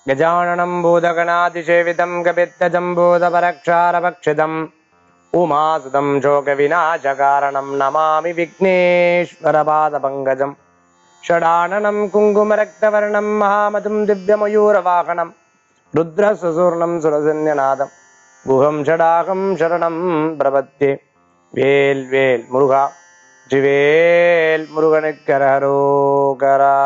गजाननं भूतगणातिसेवितं कपित्तजम्बूतपरक्षारभक्षितम् उमासुतं शोकविनाशकारणं नमामि विघ्नेश्वरपादपङ्कजम् षडाननं कुङ्कुमरक्तवर्णं महामतिं दिव्यमयूरवाहनं रुद्रसुसूर्णं सुरसन्यनादं गुहं षडाहं शरणं प्रपद्ये வேல் வேல் முருகா ஜிவேல் முருகனுக்கரகரோகரா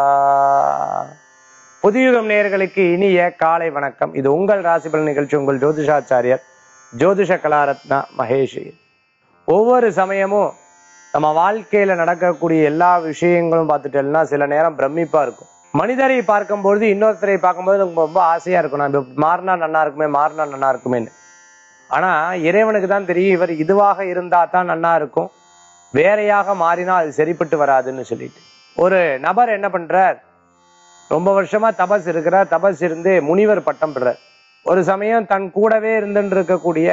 புதியுகம் நேயர்களுக்கு இனிய காலை வணக்கம் இது உங்கள் ராசிபலன் நிகழ்ச்சி உங்கள் ஜோதிஷாச்சாரியர் ஜோதிஷ கலாரத்னா மகேஷ் ஒவ்வொரு சமயமும் நம்ம வாழ்க்கையில நடக்கக்கூடிய எல்லா விஷயங்களும் பார்த்துட்டோம்னா சில நேரம் பிரமிப்பா இருக்கும் மனிதரை பார்க்கும்பொழுது இன்னொருத்தரை பார்க்கும்போது நமக்கு ரொம்ப ஆசையா இருக்கும் நம்ம இப்படி மாறினா நல்லா இருக்குமே மாறினா நல்லா இருக்குமேன்னு ஆனா இறைவனுக்கு தான் தெரியும் இவர் இதுவாக இருந்தா தான் நன்னா இருக்கும் வேறையாக மாறினா அது சரிப்பட்டு வராதுன்னு சொல்லிட்டு ஒரு நபர் என்ன பண்றார் ரொம்ப வருஷமா தபஸ் இருக்கிறார் தபஸ் இருந்து முனிவர் பட்டம் பெறார் ஒரு சமயம் தன் கூடவே இருந்துட்டு இருக்கக்கூடிய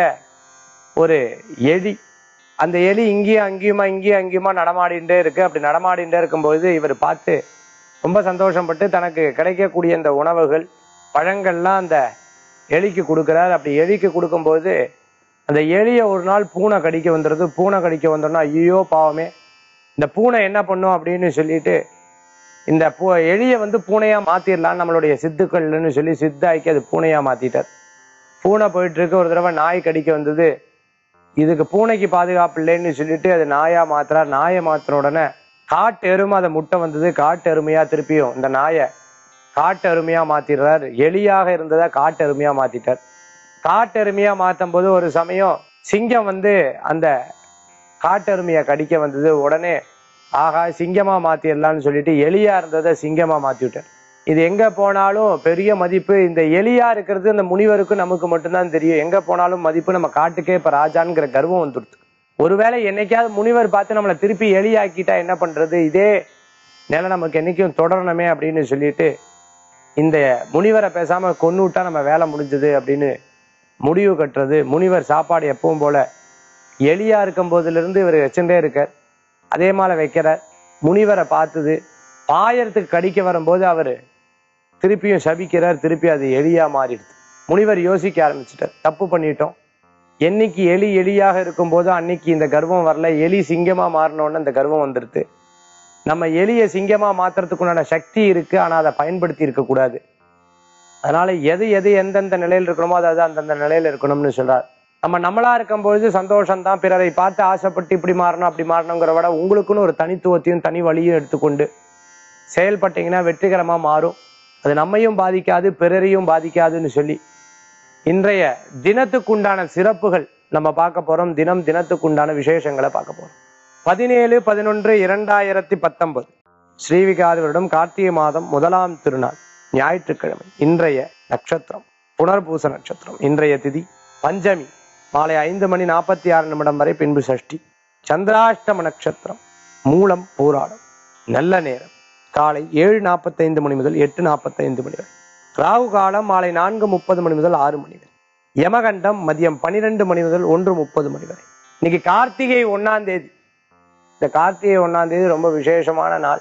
ஒரு எலி அந்த எலி இங்கேயும் அங்கேயுமா இங்கேயும் அங்கேயுமா நடமாடிண்டே இருக்கு அப்படி நடமாடிண்டே இருக்கும்போது இவர் பார்த்து ரொம்ப சந்தோஷப்பட்டு தனக்கு கிடைக்கக்கூடிய இந்த உணவுகள் பழங்கள்லாம் அந்த எலிக்கு கொடுக்குறார் அப்படி எலிக்கு கொடுக்கும்போது அந்த எலியை ஒரு நாள் பூனை கடிக்க வந்துடுது பூனை கடிக்க வந்தோன்னா ஐயோ பாவமே இந்த பூனை என்ன பண்ணும் அப்படின்னு சொல்லிட்டு இந்த பூ எலியை வந்து பூனையா மாத்திரலாம் நம்மளுடைய சித்துக்கள்னு சொல்லி சித்தாக்கி அது பூனையா மாத்திட்டார் பூனை போயிட்டு இருக்கு ஒரு தடவை நாய் கடிக்க வந்தது இதுக்கு பூனைக்கு பாதுகாப்பு இல்லைன்னு சொல்லிட்டு அது நாயா மாத்துறார் நாயை மாத்தின உடனே காட்டு எருமை அதை முட்டை வந்தது காட்டு எருமையா திருப்பியும் இந்த நாயை காட்டு எருமையா மாத்திடுறார் எலியாக இருந்ததை காட்டு எருமையா மாத்திட்டார் காட்டு எருமையா மாத்தும் போது ஒரு சமயம் சிங்கம் வந்து அந்த காட்டு எருமையை கடிக்க வந்தது உடனே ஆகா சிங்கமா மாத்திடலாம்னு சொல்லிட்டு எலியா இருந்ததை சிங்கமா மாத்தி விட்டார் இது எங்க போனாலும் பெரிய மதிப்பு இந்த எலியா இருக்கிறது இந்த முனிவருக்கு நமக்கு மட்டும்தான் தெரியும் எங்க போனாலும் மதிப்பு நம்ம காட்டுக்கே இப்ப ராஜான்ங்கிற கர்வம் வந்துடுது ஒருவேளை என்னைக்காவது முனிவர் பார்த்து நம்மளை திருப்பி எலியாக்கிட்டா என்ன பண்றது இதே நிலை நமக்கு என்னைக்கும் தொடரணுமே அப்படின்னு சொல்லிட்டு இந்த முனிவரை பேசாம கொன்னு விட்டா நம்ம வேலை முடிஞ்சது அப்படின்னு முடிவு கட்டுறது முனிவர் சாப்பாடு எப்பவும் போல எலியா இருக்கும் போதிலிருந்து இவர் வச்சுட்டே இருக்கார் அதே மாதிரி வைக்கிறார் முனிவரை பார்த்தது பாயறதுக்கு கடிக்க வரும்போது அவர் திருப்பியும் சபிக்கிறார் திருப்பி அது எலியா மாறிடுது முனிவர் யோசிக்க ஆரம்பிச்சிட்டார் தப்பு பண்ணிட்டோம் என்னைக்கு எலி எலியாக இருக்கும்போது அன்னைக்கு இந்த கர்வம் வரல எலி சிங்கமா மாறினோன்னு இந்த கர்வம் வந்துடுது நம்ம எலிய சிங்கமா மாத்துறதுக்குண்டான சக்தி இருக்கு ஆனா அதை பயன்படுத்தி இருக்கக்கூடாது அதனால எது எது எந்தெந்த நிலையில் இருக்கணுமோ அது அது அந்தந்த நிலையில இருக்கணும்னு சொல்றார் நம்ம நம்மளா இருக்கும் பொழுது சந்தோஷம் தான் பிறரை பார்த்து ஆசைப்பட்டு இப்படி மாறணும் அப்படி மாறணுங்கிற விட உங்களுக்குன்னு ஒரு தனித்துவத்தையும் தனி வழியும் எடுத்துக்கொண்டு செயல்பட்டீங்கன்னா வெற்றிகரமா மாறும் அது நம்மையும் பாதிக்காது பிறரையும் பாதிக்காதுன்னு சொல்லி இன்றைய தினத்துக்குண்டான சிறப்புகள் நம்ம பார்க்க போறோம் தினம் தினத்துக்குண்டான விசேஷங்களை பார்க்க போறோம் பதினேழு பதினொன்று இரண்டாயிரத்தி பத்தொன்பது ஸ்ரீவிகாரி வருடம் கார்த்திகை மாதம் முதலாம் திருநாள் ஞாயிற்றுக்கிழமை இன்றைய நட்சத்திரம் புனர்பூச நட்சத்திரம் இன்றைய திதி பஞ்சமி மாலை ஐந்து மணி நாற்பத்தி ஆறு நிமிடம் வரை பின்பு சஷ்டி சந்திராஷ்டம நட்சத்திரம் மூலம் பூராடம் நல்ல நேரம் காலை ஏழு நாற்பத்தைந்து மணி முதல் எட்டு நாற்பத்தைந்து மணி வரை ராகு காலம் மாலை நான்கு முப்பது மணி முதல் ஆறு மணி வரை யமகண்டம் மதியம் பனிரெண்டு மணி முதல் ஒன்று முப்பது மணி வரை இன்னைக்கு கார்த்திகை ஒன்னாம் தேதி இந்த கார்த்திகை ஒன்னாம் தேதி ரொம்ப விசேஷமான நாள்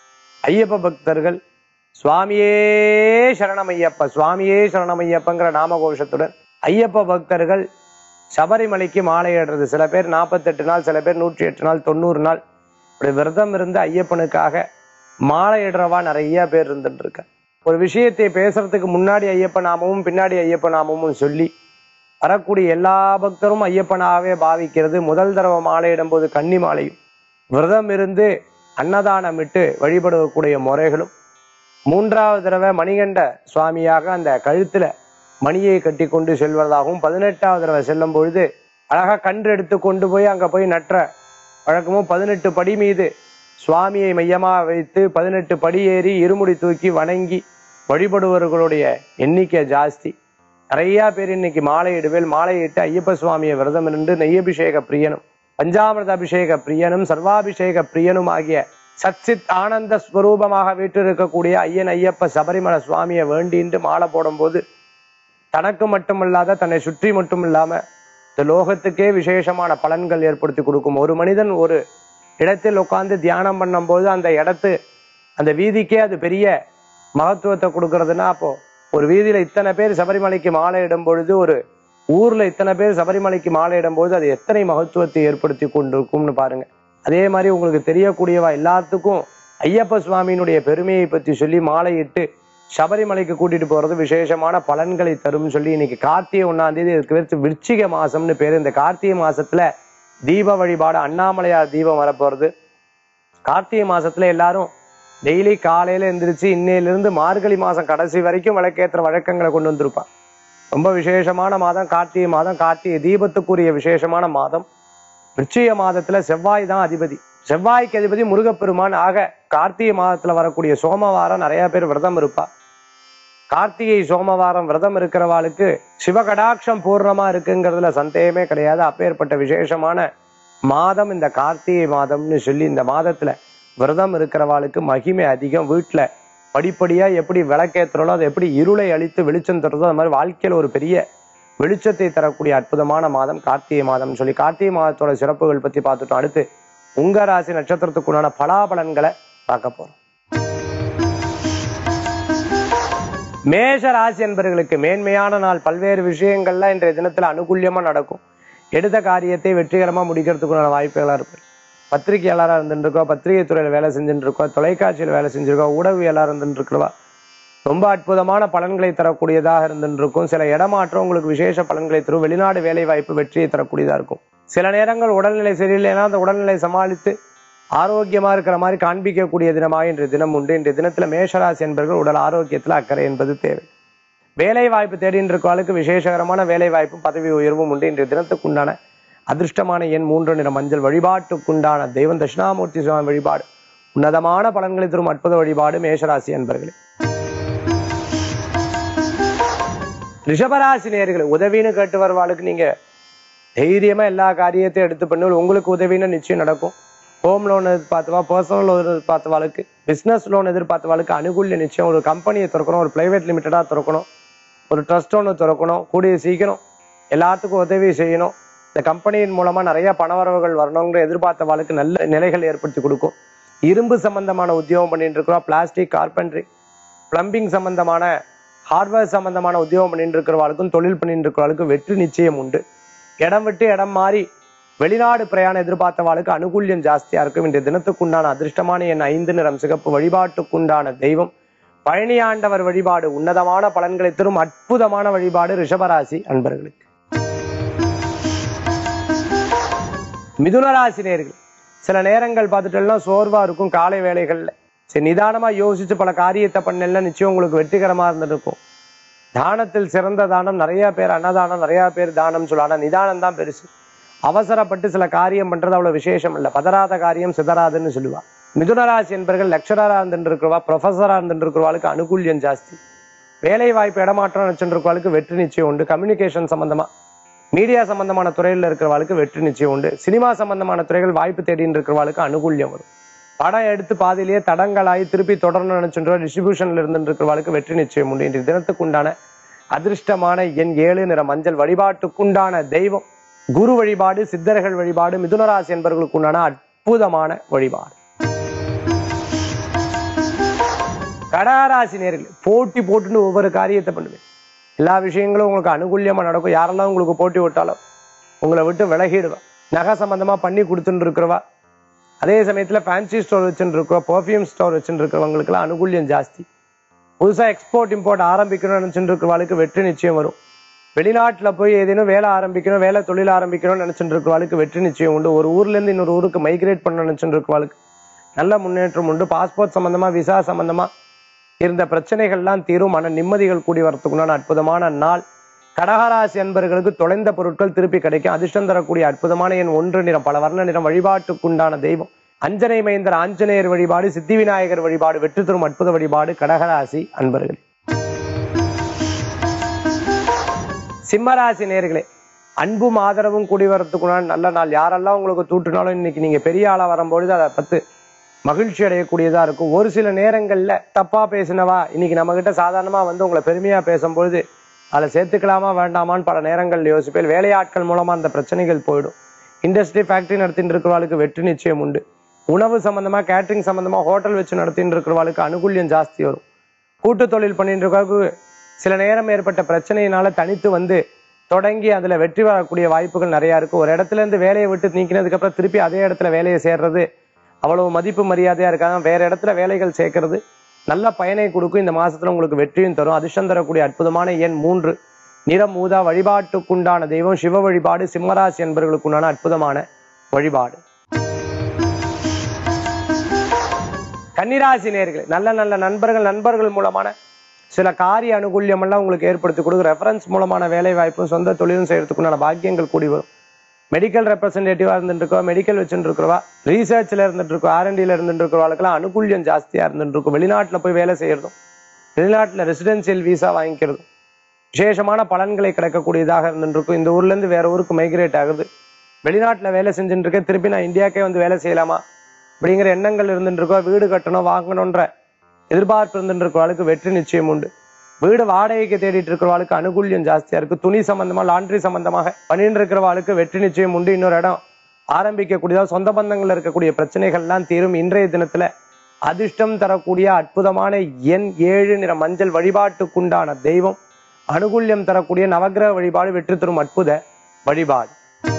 ஐயப்ப பக்தர்கள் சுவாமியே சரணம் ஐயப்ப சுவாமியே சரணம் ஐயப்பங்கிற நாமகோஷத்துடன் ஐயப்ப பக்தர்கள் சபரிமலைக்கு மாலை ஏடுறது சில பேர் நாற்பத்தெட்டு நாள் சில பேர் நூற்றி எட்டு நாள் தொண்ணூறு நாள் இப்படி விரதம் இருந்து ஐயப்பனுக்காக மாலை இடுறவா நிறைய பேர் இருந்துட்டு இருக்க ஒரு விஷயத்தை பேசுறதுக்கு முன்னாடி ஐயப்ப நாமமும் பின்னாடி ஐயப்ப நாமமும் சொல்லி வரக்கூடிய எல்லா பக்தரும் ஐயப்பனாவே பாவிக்கிறது முதல் தடவை மாலையிடும் போது கன்னி மாலையும் விரதம் இருந்து அன்னதானமிட்டு வழிபடக்கூடிய முறைகளும் மூன்றாவது தடவை மணிகண்ட சுவாமியாக அந்த கழுத்துல மணியை கட்டி கொண்டு செல்வதாகவும் பதினெட்டாவது தடவை செல்லும் பொழுது அழகா கன்று எடுத்து கொண்டு போய் அங்க போய் நற்ற வழக்கமும் பதினெட்டு படி மீது சுவாமியை மையமா வைத்து பதினெட்டு படி ஏறி இருமுடி தூக்கி வணங்கி வழிபடுவர்களுடைய எண்ணிக்கை ஜாஸ்தி நிறைய பேர் இன்னைக்கு மாலையிடுவேல் மாலையிட்டு ஐயப்ப சுவாமியை விரதம் இருந்து நெய்யபிஷேக பிரியனும் பஞ்சாமிரத அபிஷேக பிரியனும் சர்வாபிஷேக பிரியனும் ஆகிய சச்சித் ஆனந்த ஸ்வரூபமாக வீற்றிருக்கக்கூடிய ஐயன் ஐயப்ப சபரிமலை சுவாமியை வேண்டின்று மாலை போடும்போது தனக்கு மட்டுமல்லாத தன்னை சுற்றி மட்டும் இல்லாம இந்த லோகத்துக்கே விசேஷமான பலன்கள் ஏற்படுத்தி கொடுக்கும் ஒரு மனிதன் ஒரு இடத்தில் உட்கார்ந்து தியானம் பண்ணும்போது அந்த இடத்து அந்த வீதிக்கே அது பெரிய மகத்துவத்தை கொடுக்கறதுன்னா அப்போ ஒரு வீதியில இத்தனை பேர் சபரிமலைக்கு மாலை இடும் பொழுது ஒரு ஊர்ல இத்தனை பேர் சபரிமலைக்கு மாலை இடும் பொழுது அது எத்தனை மகத்துவத்தை ஏற்படுத்தி கொண்டிருக்கும்னு பாருங்க அதே மாதிரி உங்களுக்கு தெரியக்கூடியவா எல்லாத்துக்கும் ஐயப்ப சுவாமியினுடைய பெருமையை பத்தி சொல்லி மாலையிட்டு சபரிமலைக்கு கூட்டிட்டு போறது விசேஷமான பலன்களை தரும் சொல்லி இன்னைக்கு கார்த்திகை ஒன்னாம் தேதி இதுக்கு பேர் விருச்சிக மாசம்னு பேரு இந்த கார்த்திகை மாசத்துல தீப வழிபாடு அண்ணாமலையார் தீபம் வரப்போறது கார்த்திகை மாசத்துல எல்லாரும் டெய்லி காலையில எந்திரிச்சு இன்னையிலிருந்து மார்கழி மாசம் கடைசி வரைக்கும் விளக்கேற்ற வழக்கங்களை கொண்டு வந்திருப்பா ரொம்ப விசேஷமான மாதம் கார்த்திகை மாதம் கார்த்திகை தீபத்துக்குரிய விசேஷமான மாதம் விருச்சிக மாதத்துல செவ்வாய் தான் அதிபதி செவ்வாய்க்கு அதிபதி முருகப்பெருமான் ஆக கார்த்திகை மாதத்துல வரக்கூடிய சோமவாரம் நிறைய பேர் விரதம் இருப்பா கார்த்திகை சோமவாரம் விரதம் இருக்கிறவாளுக்கு சிவகடாட்சம் பூர்ணமா இருக்குங்கிறதுல சந்தேகமே கிடையாது அப்பேற்பட்ட விசேஷமான மாதம் இந்த கார்த்திகை மாதம்னு சொல்லி இந்த மாதத்துல விரதம் இருக்கிறவாளுக்கு மகிமை அதிகம் வீட்டுல படிப்படியா எப்படி விளக்கேத்துறோளோ அதை எப்படி இருளை அழித்து வெளிச்சம் தருதோ அது மாதிரி வாழ்க்கையில ஒரு பெரிய வெளிச்சத்தை தரக்கூடிய அற்புதமான மாதம் கார்த்திகை மாதம் சொல்லி கார்த்திகை மாதத்தோட சிறப்புகள் பத்தி பார்த்துட்டோம் அடுத்து உங்க ராசி நட்சத்திரத்துக்குண்டான பலாபலன்களை பார்க்க போறோம் மேஷ ராசி என்பவர்களுக்கு மேன்மையான நாள் பல்வேறு விஷயங்கள்ல இன்றைய தினத்துல அனுகூல்யமா நடக்கும் எடுத்த காரியத்தை வெற்றிகரமா முடிக்கிறதுக்குண்டான வாய்ப்புகளா இருக்கு பத்திரிகையாளராக இருந்துருக்கோம் பத்திரிகை துறையில வேலை செஞ்சுட்டு இருக்கோம் தொலைக்காட்சியில் வேலை செஞ்சிருக்கோம் ஊடகவியலாளர் இருந்துட்டு இருக்கிறவா ரொம்ப அற்புதமான பலன்களை தரக்கூடியதாக இருந்துட்டு இருக்கும் சில இடமாற்றம் உங்களுக்கு விசேஷ பலன்களை தரும் வெளிநாடு வேலை வாய்ப்பு வெற்றியை தரக்கூடியதா இருக்கும் சில நேரங்கள் உடல்நிலை சரியில்லைன்னா அந்த உடல்நிலை சமாளித்து ஆரோக்கியமா இருக்கிற மாதிரி காண்பிக்கக்கூடிய தினமாக இன்றைய தினம் உண்டு இன்றைய தினத்துல மேஷராசி என்பவர்கள் உடல் ஆரோக்கியத்துல அக்கறை என்பது தேவை வேலை வாய்ப்பு தேடின்னு இருக்கவளுக்கு விசேஷகரமான வேலை வாய்ப்பும் பதவி உயர்வும் உண்டு இன்றைய தினத்துக்கு உண்டான அதிர்ஷ்டமான எண் மூன்று நிற மஞ்சள் வழிபாட்டுக்குண்டான தெய்வம் தட்சிணாமூர்த்தி சுவாமி வழிபாடு உன்னதமான பலன்களை தரும் அற்புத வழிபாடு மேஷராசி என்பர்களே ரிஷபராசி நேர்களை உதவின்னு கேட்டு வருவாளுக்கு நீங்க தைரியமா எல்லா காரியத்தையும் எடுத்து பண்ணி உங்களுக்கு உதவின்னு நிச்சயம் நடக்கும் ஹோம் லோன் எதிர்பார்த்தவா பர்சனல் லோன் எதிர்பார்த்தவாளுக்கு பிசினஸ் லோன் எதிர்பார்த்தவாளுக்கு அனுகூல்ய நிச்சயம் ஒரு கம்பெனியை திறக்கணும் ஒரு பிரைவேட் லிமிட்டடா திறக்கணும் ஒரு ட்ரஸ்ட் ஒன்று திறக்கணும் கூடிய சீக்கிரம் எல்லாத்துக்கும் உதவி செய்யணும் இந்த கம்பெனியின் மூலமா நிறைய பணவரவுகள் வரணுங்கிற எதிர்பார்த்தவாளுக்கு நல்ல நிலைகள் ஏற்படுத்தி கொடுக்கும் இரும்பு சம்பந்தமான உத்தியோகம் பண்ணிட்டு இருக்கிறோம் பிளாஸ்டிக் கார்பென்ட்ரி பிளம்பிங் சம்பந்தமான ஹார்ட்வேர் சம்பந்தமான உத்தியோகம் பண்ணிட்டு இருக்கிறவாளுக்கும் தொழில் பண்ணிட்டு இருக்கிறவாளுக்கும் வெற்றி நிச்சயம் உண்டு இடம் விட்டு இடம் மாறி வெளிநாடு பிரயாணம் எதிர்பார்த்தவாளுக்கு அனுகூல்யம் ஜாஸ்தியா இருக்கும் இன்றைய தினத்துக்குண்டான அதிர்ஷ்டமான என் ஐந்து நிறம் சிகப்பு வழிபாட்டுக்குண்டான தெய்வம் பழனி ஆண்டவர் வழிபாடு உன்னதமான பலன்களை தரும் அற்புதமான வழிபாடு ரிஷபராசி அன்பர்களுக்கு மிதுனராசி நேர்கள் சில நேரங்கள் பார்த்துட்டோம்னா சோர்வா இருக்கும் காலை வேளைகள்ல சரி நிதானமா யோசிச்சு பல காரியத்தை பண்ணல நிச்சயம் உங்களுக்கு வெற்றிகரமா இருந்திருக்கும் தானத்தில் சிறந்த தானம் நிறைய பேர் அன்னதானம் நிறைய பேர் தானம் சொல்லுவாங்க நிதானம் தான் பெருசு அவசரப்பட்டு சில காரியம் பண்றது அவ்வளவு விசேஷம் இல்லை பதறாத காரியம் சிதறாதுன்னு சொல்லுவா மிதுனராசி என்பர்கள் லெக்சரரா இருந்துட்டு இருக்கிறவா ப்ரொஃபஸரா இருந்துட்டு இருக்கிறவாளுக்கு அனுகூல்யம் ஜாஸ்தி வேலை வாய்ப்பு இடமாற்றம் நினைச்சுட்டு வெற்றி நிச்சயம் உண்டு கம்யூனிகேஷன் சம்பந்தமா மீடியா சம்பந்தமான துறையில் இருக்கிறவாளுக்கு வெற்றி நிச்சயம் உண்டு சினிமா சம்பந்தமான துறைகள் வாய்ப்பு தேடின்னு இருக்கிறவாளுக்கு அனுகூல்யம் வரும் படம் எடுத்து பாதியிலேயே தடங்களாகி திருப்பி தொடரணும்னு நினைச்சுட்டு டிஸ்ட்ரிபியூஷன்ல இருந்துட்டு இருக்கிறவாளுக்கு வெற்றி நிச்சயம் உண்டு இன்றைய தினத்துக்கு உண்டான அதிர்ஷ்டமான எண் ஏழு நிற மஞ்சள் வழிபாட்டுக்குண்டான தெய்வம் குரு வழிபாடு சித்தர்கள் வழிபாடு மிதுனராசி என்பவர்களுக்கு உண்டான அற்புதமான வழிபாடு கடகராசி நேர்கள் போட்டி போட்டுன்னு ஒவ்வொரு காரியத்தை பண்ணுவேன் எல்லா விஷயங்களும் உங்களுக்கு அனுகூல்யமா நடக்கும் யாரெல்லாம் உங்களுக்கு போட்டி விட்டாலும் உங்களை விட்டு விலகிடுவா நகை சம்பந்தமா பண்ணி கொடுத்துட்டு இருக்கிறவா அதே சமயத்துல ஃபேன்சி ஸ்டோர் வச்சுட்டு இருக்கிறோம் பர்ஃப்யூம் ஸ்டோர் வச்சுட்டு இருக்கிறவங்களுக்குலாம் அனுகூல்யம் ஜாஸ்தி புதுசா எக்ஸ்போர்ட் இம்போர்ட் ஆரம்பிக்கணும்னு நினைச்சுட்டு இருக்கிறவளுக்கு வெற்றி நிச்சயம் வரும் வெளிநாட்டுல போய் ஏதேனும் வேலை ஆரம்பிக்கணும் வேலை தொழில் ஆரம்பிக்கணும்னு நினைச்சுட்டு இருக்கிறவளுக்கு வெற்றி நிச்சயம் உண்டு ஒரு ஊர்ல இருந்து இன்னொரு ஊருக்கு மைக்ரேட் பண்ண நினைச்சுட்டு இருக்கிறவளுக்கு நல்ல முன்னேற்றம் உண்டு பாஸ்போர்ட் சம்பந்தமா விசா சம்பந்தமா இருந்த பிரச்சனைகள்லாம் தீரும் மன நிம்மதிகள் கூடி வரத்துக்குண்டான அற்புதமான நாள் கடகராசி அன்பர்களுக்கு தொலைந்த பொருட்கள் திருப்பி கிடைக்கும் அதிர்ஷ்டம் தரக்கூடிய அற்புதமான என் ஒன்று நிறம் பல வர்ண நிறம் வழிபாட்டுக்குண்டான தெய்வம் அஞ்சனை மைந்தர் ஆஞ்சநேயர் வழிபாடு சித்தி விநாயகர் வழிபாடு வெற்றி தரும் அற்புத வழிபாடு கடகராசி அன்பர்களே சிம்மராசி நேர்களே அன்பும் ஆதரவும் கூடி வரத்துக்குண்டான நல்ல நாள் யாரெல்லாம் உங்களுக்கு தூட்டுனாலும் இன்னைக்கு நீங்க பெரிய ஆளா வரும்பொழுது அதை பத்து மகிழ்ச்சி அடையக்கூடியதா இருக்கும் ஒரு சில நேரங்கள்ல தப்பா பேசினவா இன்னைக்கு நம்ம கிட்ட சாதாரணமா வந்து உங்களை பெருமையா பேசும்பொழுது அதை சேர்த்துக்கலாமா வேண்டாமான்னு பல நேரங்கள் யோசிப்பேன் வேலையாட்கள் மூலமா அந்த பிரச்சனைகள் போயிடும் இண்டஸ்ட்ரி ஃபேக்டரி நடத்திட்டு இருக்கிறவாளுக்கு வெற்றி நிச்சயம் உண்டு உணவு சம்பந்தமா கேட்டரிங் சம்பந்தமா ஹோட்டல் வச்சு நடத்திட்டு இருக்கிறவாளுக்கு அனுகூல்யம் ஜாஸ்தி வரும் கூட்டு தொழில் பண்ணிட்டு இருக்கவங்களுக்கு சில நேரம் ஏற்பட்ட பிரச்சனையினால தனித்து வந்து தொடங்கி அதுல வெற்றி வரக்கூடிய வாய்ப்புகள் நிறைய இருக்கு ஒரு இடத்துல இருந்து வேலையை விட்டு நீக்கினதுக்கு அப்புறம் திருப்பி அதே இடத்துல வேலையை சேர்றது அவ்வளவு மதிப்பு மரியாதையா இருக்காங்க வேற இடத்துல வேலைகள் சேர்க்கறது நல்ல பயனை கொடுக்கும் இந்த மாசத்துல உங்களுக்கு வெற்றியும் தரும் அதிர்ஷ்டம் தரக்கூடிய அற்புதமான எண் மூன்று நிறம் ஊதா வழிபாட்டுக்குண்டான தெய்வம் சிவ வழிபாடு சிம்மராசி என்பவர்களுக்குண்டான அற்புதமான வழிபாடு கன்னிராசி நேர்களே நல்ல நல்ல நண்பர்கள் நண்பர்கள் மூலமான சில காரிய அனுகூல்யம் எல்லாம் உங்களுக்கு ஏற்படுத்தி கொடுக்கும் ரெஃபரன்ஸ் மூலமான வேலை வாய்ப்பும் சொந்த தொழிலும் செய்யறதுக்குண்டான பாக்கியங்கள் கூடி வரும் மெடிக்கல் ரெப்ரசன்டேட்டிவா இருந்துட்டு இருக்கோம் மெடிக்கல் வச்சுட்டு இருக்கிறவா ரீசர்ச்ல இருந்துட்டு இருக்கோம் ஆர்என்டில இருந்துட்டு இருக்கிறவங்களுக்குலாம் அனுகூல்யம் ஜாஸ்தியா இருந்துட்டு இருக்கும் வெளிநாட்டுல போய் வேலை செய்யறதும் வெளிநாட்டுல ரெசிடென்சியல் விசா வாங்கிக்கிறதும் விசேஷமான பலன்களை கிடைக்கக்கூடியதாக இருந்துட்டு இருக்கும் இந்த ஊர்ல இருந்து வேற ஊருக்கு மைக்ரேட் ஆகுது வெளிநாட்டுல வேலை செஞ்சுட்டு இருக்கேன் திருப்பி நான் இந்தியாக்கே வந்து வேலை செய்யலாமா அப்படிங்கிற எண்ணங்கள் இருந்துட்டு இருக்கோம் வீடு கட்டணும் வாங்கணுன்ற எதிர்பார்ப்பு இருந்துட்டு இருக்கிறவளுக்கு வெற்றி நிச்சயம் உண்டு வீடு வாடகைக்கு தேடிட்டு இருக்கிறவாளுக்கு அனுகூல்யம் ஜாஸ்தியா இருக்கு துணி சம்பந்தமா லாண்ட்ரி சம்பந்தமாக பண்ணிட்டு இருக்கிறவாளுக்கு வெற்றி நிச்சயம் உண்டு இன்னொரு இடம் ஆரம்பிக்கக்கூடியதா சொந்த பந்தங்கள்ல இருக்கக்கூடிய பிரச்சனைகள்லாம் தீரும் இன்றைய தினத்துல அதிர்ஷ்டம் தரக்கூடிய அற்புதமான எண் ஏழு நிற மஞ்சள் வழிபாட்டுக்குண்டான தெய்வம் அனுகூல்யம் தரக்கூடிய நவக்கிரக வழிபாடு வெற்றி தரும் அற்புத வழிபாடு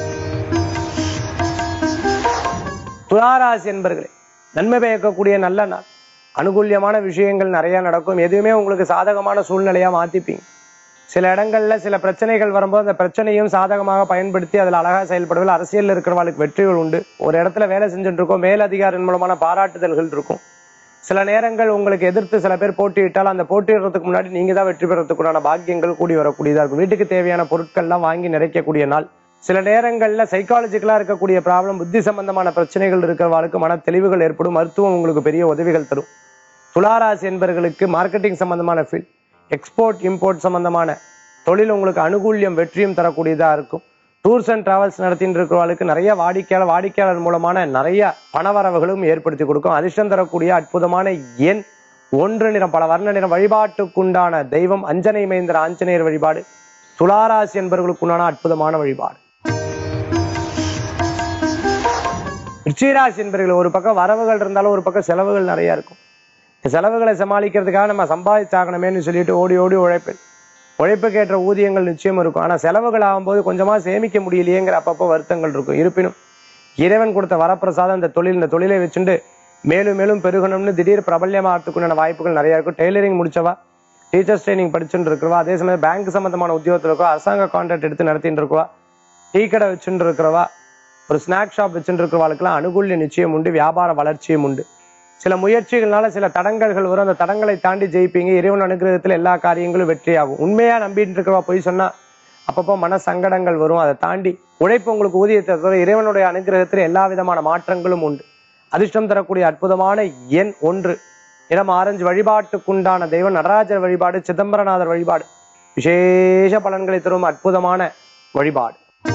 துளாராசி என்பர்களே நன்மை பயக்கக்கூடிய நல்ல நாள் அனுகூல்யமான விஷயங்கள் நிறைய நடக்கும் எதுவுமே உங்களுக்கு சாதகமான சூழ்நிலையா மாத்திப்பீங்க சில இடங்கள்ல சில பிரச்சனைகள் வரும்போது அந்த பிரச்சனையும் சாதகமாக பயன்படுத்தி அதுல அழகா செயல்படுவதில் அரசியல்ல இருக்கிறவங்களுக்கு வெற்றிகள் உண்டு ஒரு இடத்துல வேலை செஞ்சுட்டு இருக்கோம் மேலதிகாரின் மூலமான பாராட்டுதல்கள் இருக்கும் சில நேரங்கள் உங்களுக்கு எதிர்த்து சில பேர் போட்டியிட்டால் அந்த போட்டியிடுறதுக்கு முன்னாடி நீங்க தான் வெற்றி பெறத்துக்குண்டான பாக்கியங்கள் கூடி வரக்கூடியதா இருக்கும் வீட்டுக்கு தேவையான பொருட்கள்லாம் வாங்கி நிறைக்கக்கூடிய நாள் சில நேரங்கள்ல சைக்காலஜிக்கலா இருக்கக்கூடிய ப்ராப்ளம் புத்தி சம்பந்தமான பிரச்சனைகள் இருக்கிறவர்களுக்கு மன தெளிவுகள் ஏற்படும் மருத்துவம் உங்களுக்கு பெரிய உதவிகள் தரும் துளாராசி என்பவர்களுக்கு மார்க்கெட்டிங் சம்பந்தமான ஃபீல்ட் எக்ஸ்போர்ட் இம்போர்ட் சம்பந்தமான தொழில் உங்களுக்கு அனுகூல்யம் வெற்றியும் தரக்கூடியதா இருக்கும் டூர்ஸ் அண்ட் டிராவல்ஸ் நடத்திட்டு இருக்கிறவர்களுக்கு நிறைய வாடிக்கையாளர் வாடிக்கையாளர் மூலமான நிறைய பணவரவுகளும் ஏற்படுத்தி கொடுக்கும் அதிர்ஷ்டம் தரக்கூடிய அற்புதமான எண் ஒன்று நிறம் பல வர்ண நிறம் வழிபாட்டுக்குண்டான தெய்வம் அஞ்சனை மைந்தர் ஆஞ்சநேயர் வழிபாடு துளாராசி என்பவர்களுக்குண்டான அற்புதமான வழிபாடு ரிச்சிராசி என்பவர்கள் ஒரு பக்கம் வரவுகள் இருந்தாலும் ஒரு பக்கம் செலவுகள் நிறைய இருக்கும் இந்த செலவுகளை சமாளிக்கிறதுக்காக நம்ம சம்பாதிச்சாகணுமேன்னு சொல்லிட்டு ஓடி ஓடி உழைப்பு உழைப்புக்கேற்ற ஊதியங்கள் நிச்சயம் இருக்கும் ஆனா செலவுகள் ஆகும்போது கொஞ்சமா சேமிக்க முடியலையேங்கிற அப்பப்போ வருத்தங்கள் இருக்கும் இருப்பினும் இறைவன் கொடுத்த வரப்பிரசாதம் இந்த தொழில் இந்த தொழிலை வச்சுட்டு மேலும் மேலும் பெருகணும்னு திடீர் பிரபல்யமாகறதுக்குண்டான வாய்ப்புகள் நிறைய இருக்கும் டெய்லரிங் முடிச்சவா டீச்சர்ஸ் ட்ரைனிங் படிச்சுட்டு இருக்கிறவா அதே சமயம் பேங்க் சம்பந்தமான உத்தியோகத்தில் இருக்கவா அரசாங்க கான்ட்ராக்ட் எடுத்து நடத்திட்டு இருக்கவா டீ கடை வச்சுட்டு இருக்கிறவா ஒரு ஸ்நாக் ஷாப் வச்சுட்டு இருக்கிறவாளுக்கெல்லாம் அனுகூல்ய நிச்சயம் உண்டு வியாபார வளர்ச்சியும் உண்டு சில முயற்சிகள்னால சில தடங்கல்கள் வரும் அந்த தடங்களை தாண்டி ஜெயிப்பீங்க இறைவன் அனுகிரகத்துல எல்லா காரியங்களும் வெற்றியாகும் உண்மையா நம்பிட்டு இருக்கிறவா போய் சொன்னா அப்பப்போ மன சங்கடங்கள் வரும் அதை தாண்டி உழைப்பு உங்களுக்கு ஊதியத்தை தவிர இறைவனுடைய அனுகிரகத்துல எல்லா விதமான மாற்றங்களும் உண்டு அதிர்ஷ்டம் தரக்கூடிய அற்புதமான எண் ஒன்று இடம் ஆரஞ்சு வழிபாட்டுக்குண்டான தெய்வம் நடராஜர் வழிபாடு சிதம்பரநாதர் வழிபாடு விசேஷ பலன்களை தரும் அற்புதமான வழிபாடு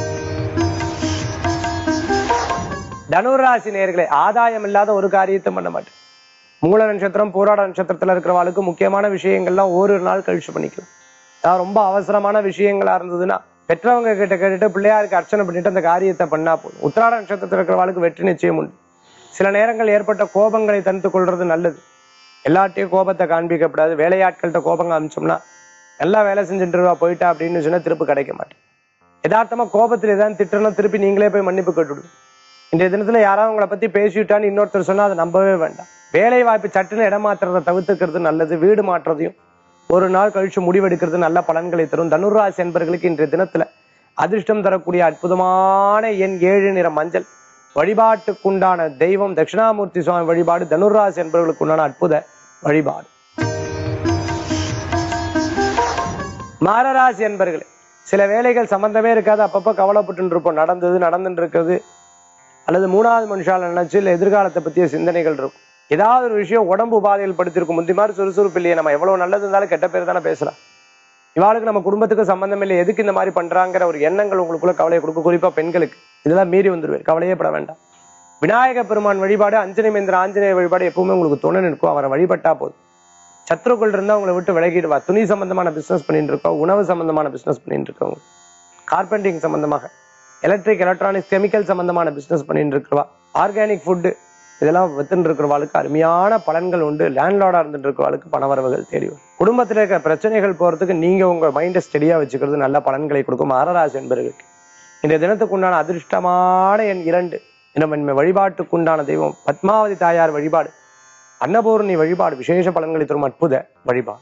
தனுராசி நேர்களே ஆதாயம் இல்லாத ஒரு காரியத்தை பண்ண மாட்டேன் மூல நட்சத்திரம் போராட நட்சத்திரத்துல இருக்கிறவாளுக்கு முக்கியமான விஷயங்கள்லாம் ஒரு நாள் கழிச்சு பண்ணிக்கலாம் அதாவது ரொம்ப அவசரமான விஷயங்களா இருந்ததுன்னா பெற்றவங்க கிட்ட கேட்டுட்டு பிள்ளையாருக்கு அர்ச்சனை பண்ணிட்டு அந்த காரியத்தை பண்ணா போதும் உத்திராட நட்சத்திரத்தில் இருக்கிறவாளுக்கு வெற்றி நிச்சயம் உண்டு சில நேரங்கள் ஏற்பட்ட கோபங்களை தடுத்து கொள்றது நல்லது எல்லாட்டையும் கோபத்தை காண்பிக்கப்படாது வேலையாட்கள்கிட்ட கோபம் காமிச்சோம்னா நல்லா வேலை செஞ்சுட்டு இருக்கா போயிட்டா அப்படின்னு சொன்னா திருப்பி கிடைக்க மாட்டேன் யதார்த்தமா கோபத்துல ஏதாவது திட்டணும் திருப்பி நீங்களே போய் மன்னிப்பு கேட்டுவிடுங்க இன்றைய தினத்துல யாராவது உங்களை பத்தி பேசிவிட்டான்னு இன்னொருத்தர் சொன்னா அதை நம்பவே வேண்டாம் வேலை வாய்ப்பு சட்டுன்னு இடம் மாத்துறதை தவிர்த்துக்கிறது நல்லது வீடு மாற்றுறதையும் ஒரு நாள் கழிச்சு முடிவெடுக்கிறது நல்ல பலன்களை தரும் தனுராசி என்பவர்களுக்கு இன்றைய தினத்துல அதிர்ஷ்டம் தரக்கூடிய அற்புதமான எண் ஏழு நிற மஞ்சள் வழிபாட்டுக்குண்டான தெய்வம் தட்சிணாமூர்த்தி சுவாமி வழிபாடு தனுராசி என்பவர்களுக்கு உண்டான அற்புத வழிபாடு மாரராசி என்பர்களே சில வேலைகள் சம்பந்தமே இருக்காது அப்பப்போ கவலைப்பட்டு இருப்போம் நடந்தது நடந்துட்டு இருக்கிறது அல்லது மூணாவது மனுஷால நினைச்சு இல்ல எதிர்காலத்தை பத்திய சிந்தனைகள் இருக்கும் ஏதாவது ஒரு விஷயம் உடம்பு உபாதைகள் படுத்திருக்கும் முந்தி மாதிரி சுறுசுறுப்பு இல்லையே நம்ம எவ்வளவு நல்லது இருந்தாலும் கெட்ட பேர் தானே பேசலாம் இவாளுக்கு நம்ம குடும்பத்துக்கு சம்பந்தம் இல்லை எதுக்கு இந்த மாதிரி பண்றாங்கிற ஒரு எண்ணங்கள் உங்களுக்குள்ள கவலையை கொடுக்கும் குறிப்பா பெண்களுக்கு இதெல்லாம் மீறி வந்துருவேன் கவலையே பட வேண்டாம் விநாயக பெருமான் வழிபாடு அஞ்சனை மேந்திர ஆஞ்சநேயர் வழிபாடு எப்பவுமே உங்களுக்கு துணை நிற்கும் அவரை வழிபட்டா போதும் சத்ருக்கள் இருந்தா உங்களை விட்டு விலகிடுவா துணி சம்பந்தமான பிசினஸ் பண்ணிட்டு இருக்கோம் உணவு சம்பந்தமான பிசினஸ் பண்ணிட்டு இருக்கவங்க கார்பெண்டிங் சம்பந்தமாக எலக்ட்ரிக் எலக்ட்ரானிக்ஸ் கெமிக்கல் சம்பந்தமான பிசினஸ் பண்ணிட்டு இருக்கிறவா ஆர்கானிக் ஃபுட்டு இதெல்லாம் வித்துட்டு இருக்கிறவாளுக்கு அருமையான பலன்கள் உண்டு லேண்ட்லார்டா இருந்துட்டு இருக்கிறவாளுக்கு பணவரவுகள் தேடி வரும் குடும்பத்தில் இருக்கிற பிரச்சனைகள் போறதுக்கு நீங்க உங்க மைண்டை ஸ்டெடியா வச்சுக்கிறது நல்ல பலன்களை கொடுக்கும் மகராசி என்பவர்களுக்கு இந்த தினத்துக்கு உண்டான அதிர்ஷ்டமான எண் இரண்டு தினமென்மை வழிபாட்டுக்குண்டான தெய்வம் பத்மாவதி தாயார் வழிபாடு அன்னபூர்ணி வழிபாடு விசேஷ பலன்களை தரும் அற்புத வழிபாடு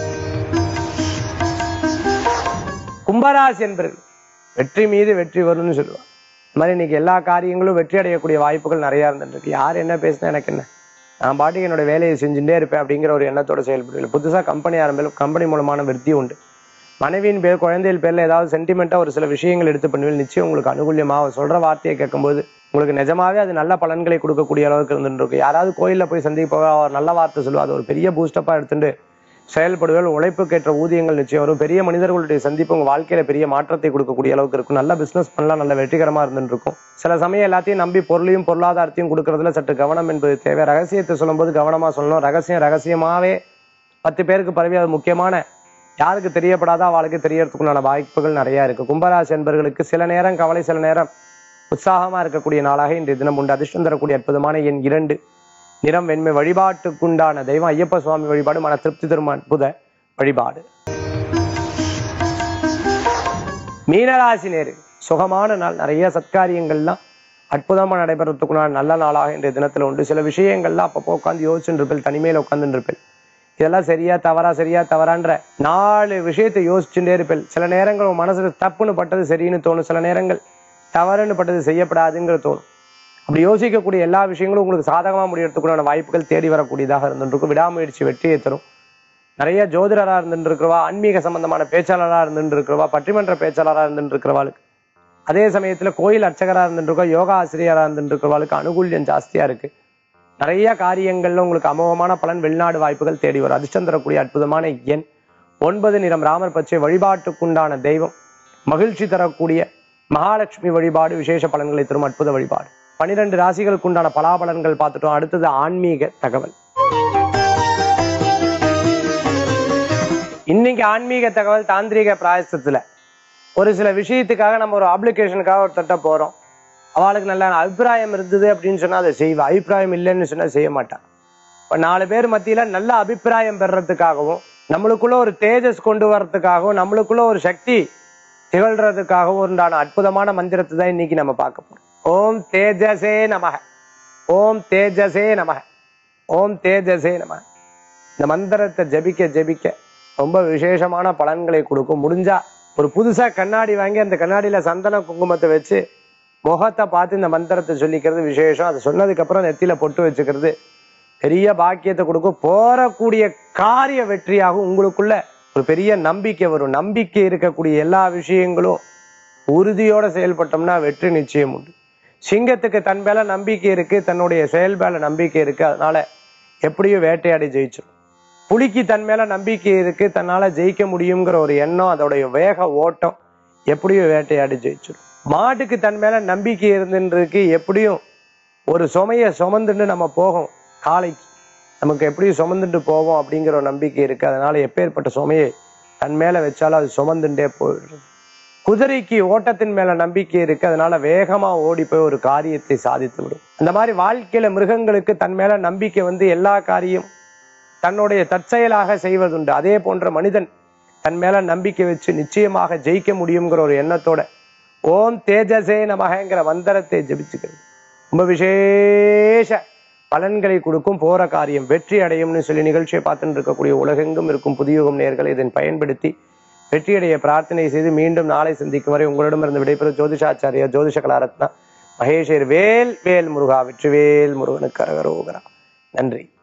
கும்பராசி என்பர்கள் வெற்றி மீது வெற்றி வரும்னு சொல்லுவாங்க இந்த மாதிரி இன்னைக்கு எல்லா காரியங்களும் வெற்றி அடையக்கூடிய வாய்ப்புகள் நிறைய இருந்துருக்கு யார் என்ன பேசினா எனக்கு என்ன நான் பாட்டுக்கு என்னோட வேலையை செஞ்சுட்டே இருப்பேன் அப்படிங்கிற ஒரு எண்ணத்தோட செயல்படுவதில்லை புதுசாக கம்பெனி ஆரம்பிலும் கம்பெனி மூலமான விருத்தி உண்டு மனைவியின் பேர் குழந்தைகள் பேர்ல ஏதாவது சென்டிமெண்ட்டாக ஒரு சில விஷயங்கள் எடுத்து பண்ணுவீங்க நிச்சயம் உங்களுக்கு அனுகூலியமாக சொல்ற வார்த்தையை கேட்கும்போது உங்களுக்கு நிஜமாவே அது நல்ல பலன்களை கொடுக்கக்கூடிய அளவுக்கு இருந்துட்டு இருக்கு யாராவது கோயில்ல போய் சந்திக்க போக அவர் நல்ல வார்த்தை சொல்லுவா அது ஒரு பெரிய பூஸ்டப்பா எடுத்துட்டு செயல்படுவதில் உழைப்புக்கேற்ற ஊதியங்கள் நிச்சயம் வரும் பெரிய மனிதர்களுடைய சந்திப்பு உங்க வாழ்க்கையில பெரிய மாற்றத்தை கொடுக்கக்கூடிய அளவுக்கு இருக்கும் நல்ல பிசினஸ் பண்ணலாம் நல்ல வெற்றிகரமா இருந்துட்டு இருக்கும் சில சமயம் எல்லாத்தையும் நம்பி பொருளையும் பொருளாதாரத்தையும் கொடுக்கறதுல சற்று கவனம் என்பது தேவை ரகசியத்தை சொல்லும்போது கவனமா சொல்லணும் ரகசியம் ரகசியமாவே பத்து பேருக்கு பரவி அது முக்கியமான யாருக்கு தெரியப்படாத அவளுக்கு தெரியறதுக்குண்டான வாய்ப்புகள் நிறைய இருக்கு கும்பராசி என்பவர்களுக்கு சில நேரம் கவலை சில நேரம் உற்சாகமா இருக்கக்கூடிய நாளாக இன்றைய தினம் உண்டு அதிர்ஷ்டம் தரக்கூடிய அற்புதமான எண் இரண்டு நிறம் வெண்மை வழிபாட்டுக்குண்டான தெய்வம் ஐயப்ப சுவாமி வழிபாடு மன திருப்தி தரும் அற்புத வழிபாடு மீனராசி நேரு சுகமான நாள் நிறைய சத்காரியங்கள்லாம் அற்புதமா நடைபெறத்துக்குண்டான நல்ல நாளாக இன்றைய தினத்துல உண்டு சில விஷயங்கள்லாம் அப்பப்போ உட்காந்து யோசிச்சுட்டு இருப்பேன் தனிமையில உட்காந்துட்டு இருப்பேன் இதெல்லாம் சரியா தவறா சரியா தவறான்ற நாலு விஷயத்தை யோசிச்சுட்டே இருப்பேன் சில நேரங்கள் உன் மனசுல தப்புன்னு பட்டது சரின்னு தோணும் சில நேரங்கள் தவறுன்னு பட்டது செய்யப்படாதுங்கிற தோணும் அப்படி யோசிக்கக்கூடிய எல்லா விஷயங்களும் உங்களுக்கு சாதகமா முடியறதுக்குண்டான வாய்ப்புகள் தேடி வரக்கூடியதாக இருந்துருக்கும் விடாமுயற்சி வெற்றியை தரும் நிறைய ஜோதிடரா இருந்துட்டு இருக்கிறவா ஆன்மீக சம்பந்தமான பேச்சாளராக இருந்துட்டு இருக்கிறவா பட்டிமன்ற பேச்சாளராக இருந்துட்டு இருக்கிறவாளுக்கு அதே சமயத்துல கோயில் அர்ச்சகரா இருந்துட்டு இருக்கா யோகா ஆசிரியரா இருந்துட்டு இருக்கிறவாளுக்கு அனுகூல்யம் ஜாஸ்தியா இருக்கு நிறைய காரியங்கள்ல உங்களுக்கு அமோகமான பலன் வெளிநாடு வாய்ப்புகள் தேடி வரும் அதிர்ஷ்டம் தரக்கூடிய அற்புதமான எண் ஒன்பது நிறம் ராமர் பச்சை வழிபாட்டுக்குண்டான தெய்வம் மகிழ்ச்சி தரக்கூடிய மகாலட்சுமி வழிபாடு விசேஷ பலன்களை தரும் அற்புத வழிபாடு பனிரெண்டு ராசிகளுக்குண்டான பலாபலன்கள் பார்த்துட்டோம் அடுத்தது ஆன்மீக தகவல் இன்னைக்கு ஆன்மீக தகவல் தாந்திரிக பிராயசத்துல ஒரு சில விஷயத்துக்காக நம்ம ஒரு அப்ளிகேஷனுக்காக ஒருத்தட்ட போறோம் அவளுக்கு நல்ல அபிப்பிராயம் இருந்தது அப்படின்னு சொன்னா அதை செய்வா அபிப்பிராயம் இல்லைன்னு சொன்னா செய்ய மாட்டான் இப்ப நாலு பேர் மத்தியில நல்ல அபிப்பிராயம் பெறறதுக்காகவும் நம்மளுக்குள்ள ஒரு தேஜஸ் கொண்டு வர்றதுக்காகவும் நம்மளுக்குள்ள ஒரு சக்தி திகழ்றதுக்காகவும் உண்டான அற்புதமான மந்திரத்தை தான் இன்னைக்கு நம்ம பார்க்க போறோம் ஓம் தேஜசே நமக ஓம் தேஜசே நமக ஓம் தேஜசே நமக இந்த மந்திரத்தை ஜபிக்க ஜபிக்க ரொம்ப விசேஷமான பலன்களை கொடுக்கும் முடிஞ்சா ஒரு புதுசா கண்ணாடி வாங்கி அந்த கண்ணாடியில சந்தன குங்குமத்தை வச்சு முகத்தை பார்த்து இந்த மந்திரத்தை சொல்லிக்கிறது விசேஷம் அதை சொன்னதுக்கு அப்புறம் நெத்தியில பொட்டு வச்சுக்கிறது பெரிய பாக்கியத்தை கொடுக்கும் போறக்கூடிய காரிய வெற்றியாகும் உங்களுக்குள்ள ஒரு பெரிய நம்பிக்கை வரும் நம்பிக்கை இருக்கக்கூடிய எல்லா விஷயங்களும் உறுதியோட செயல்பட்டோம்னா வெற்றி நிச்சயம் உண்டு சிங்கத்துக்கு தன் மேல நம்பிக்கை இருக்கு தன்னுடைய செயல் மேல நம்பிக்கை இருக்கு அதனால எப்படியும் வேட்டையாடி ஜெயிச்சிடும் புலிக்கு தன் மேல நம்பிக்கை இருக்கு தன்னால ஜெயிக்க முடியுங்கிற ஒரு எண்ணம் அதோடைய வேக ஓட்டம் எப்படியும் வேட்டையாடி ஜெயிச்சிடும் மாட்டுக்கு தன் மேல நம்பிக்கை இருந்துருக்கு எப்படியும் ஒரு சுமைய சுமந்துட்டு நம்ம போகும் காலைக்கு நமக்கு எப்படியும் சுமந்துட்டு போவோம் அப்படிங்கிற ஒரு நம்பிக்கை இருக்கு அதனால எப்பேற்பட்ட சுமையை தன் மேல வச்சாலும் அது சுமந்துட்டே போயிடுறது குதிரைக்கு ஓட்டத்தின் மேல நம்பிக்கை இருக்கு அதனால வேகமா ஓடி போய் ஒரு காரியத்தை சாதித்து விடும் அந்த மாதிரி வாழ்க்கையில மிருகங்களுக்கு தன் மேல நம்பிக்கை வந்து எல்லா காரியம் தன்னுடைய தற்செயலாக செய்வதுண்டு அதே போன்ற மனிதன் தன் மேல நம்பிக்கை வச்சு நிச்சயமாக ஜெயிக்க முடியுங்கிற ஒரு எண்ணத்தோட ஓம் தேஜசே நமகங்கிற மந்திரத்தை ஜபிச்சுக்கிறது ரொம்ப விசேஷ பலன்களை கொடுக்கும் போற காரியம் வெற்றி அடையும்னு சொல்லி நிகழ்ச்சியை பார்த்துட்டு இருக்கக்கூடிய உலகெங்கும் இருக்கும் புதியுகம் நேர்களை இதன் பயன்படுத்தி வெற்றியடைய பிரார்த்தனை செய்து மீண்டும் நாளை சந்திக்கும் வரை உங்களிடமிருந்து விடைபெறும் ஜோதிஷாச்சாரியா ஜோதிஷ கலாரத்னா மகேஷர் வேல் வேல் முருகா வெற்றிவேல் முருகனுக்கு அரகரோகரா நன்றி